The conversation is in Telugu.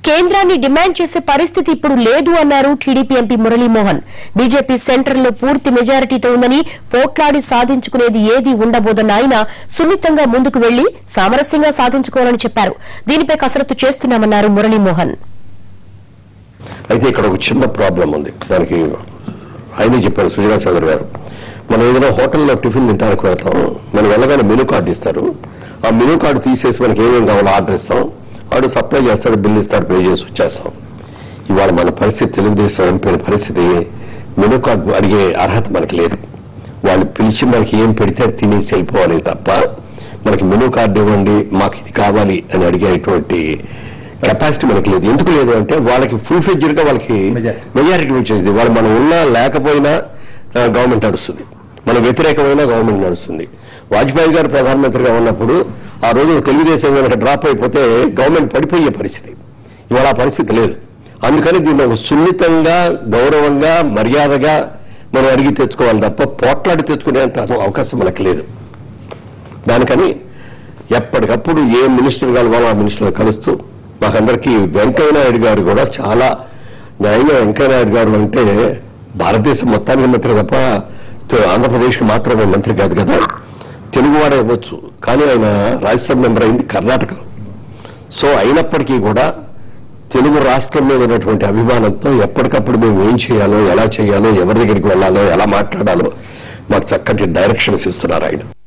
కేంద్రాన్ని డిమాండ్ చేసే పరిస్థితి ఇప్పుడు లేదు అన్నారు టీడీపీ ఎంపీ మురళీమోహన్ బీజేపీ సెంటర్లో పూర్తి మెజారిటీతో ఉందని పోట్లాడి సాధించుకునేది ఏది ఉండబోదన్న ఆయన సున్నితంగా ముందుకు వెళ్లి సామరస్యంగా సాధించుకోవాలని చెప్పారు దీనిపై కసరత్తు చేస్తున్నామన్నారు మురళీమోహన్ అయితే ఇక్కడ ఒక చిన్న ప్రాబ్లం ఉంది దానికి ఆయనే చెప్పారు సుజనా చౌదరి గారు మనం ఏదైనా హోటల్లో టిఫిన్ తింటానికి వెళ్తాం మనం వెళ్ళగానే మెనూ కార్డు ఇస్తారు ఆ మెనూ కార్డు తీసేసి మనకి ఏమేం కావాలో ఆర్డర్ ఇస్తాం వాడు సప్లై చేస్తాడు బిల్ ఇస్తాడు పే చేసి వచ్చేస్తాం ఇవాళ మన పరిస్థితి తెలుగుదేశం ఎంపీల పరిస్థితి మెనూ కార్డు అడిగే అర్హత మనకి లేదు వాళ్ళు పిలిచి మనకి ఏం పెడితే అది తినేసి వెళ్ళిపోవాలి తప్ప మనకి మెనూ కార్డు ఇవ్వండి మాకు ఇది కావాలి అని అడిగేటువంటి కెపాసిటీ మనకి లేదు ఎందుకు లేదు అంటే వాళ్ళకి ఫుల్ ఫెడ్జెడ్ గా వాళ్ళకి Majority. మెజారిటీ వచ్చేది వాళ్ళు మనం ఉన్నా లేకపోయినా గవర్నమెంట్ నడుస్తుంది మన వ్యతిరేకమైన గవర్నమెంట్ నడుస్తుంది వాజ్పేయి గారు ప్రధానమంత్రిగా ఉన్నప్పుడు ఆ రోజు తెలుగుదేశం కనుక డ్రాప్ అయిపోతే గవర్నమెంట్ పడిపోయే పరిస్థితి ఇవాళ ఆ పరిస్థితి లేదు అందుకని దీన్ని ఒక సున్నితంగా గౌరవంగా మర్యాదగా మనం అడిగి తెచ్చుకోవాలి తప్ప పోట్లాడి తెచ్చుకునేంత అవకాశం మనకు లేదు దానికని ఎప్పటికప్పుడు ఏ మినిస్టర్ కలవాలో ఆ మినిస్టర్ కలుస్తూ మాకందరికీ వెంకయ్య నాయుడు గారు కూడా చాలా న్యాయంగా వెంకయ్య నాయుడు గారు అంటే భారతదేశం మొత్తానికి మంత్రి తప్ప తె- ఆంధ్రప్రదేశ్కి మాత్రమే మంత్రి కాదు కదా తెలుగువాడే ఇవ్వచ్చు కానీ ఆయన రాజ్యసభ మెంబర్ అయింది కర్ణాటక సో అయినప్పటికీ కూడా తెలుగు రాష్ట్రం మీద ఉన్నటువంటి అభిమానంతో ఎప్పటికప్పుడు మేము ఏం చేయాలో ఎలా చేయాలో ఎవరి దగ్గరికి వెళ్ళాలో ఎలా మాట్లాడాలో మాకు చక్కటి డైరెక్షన్స్ ఇస్తున్నారు ఆయన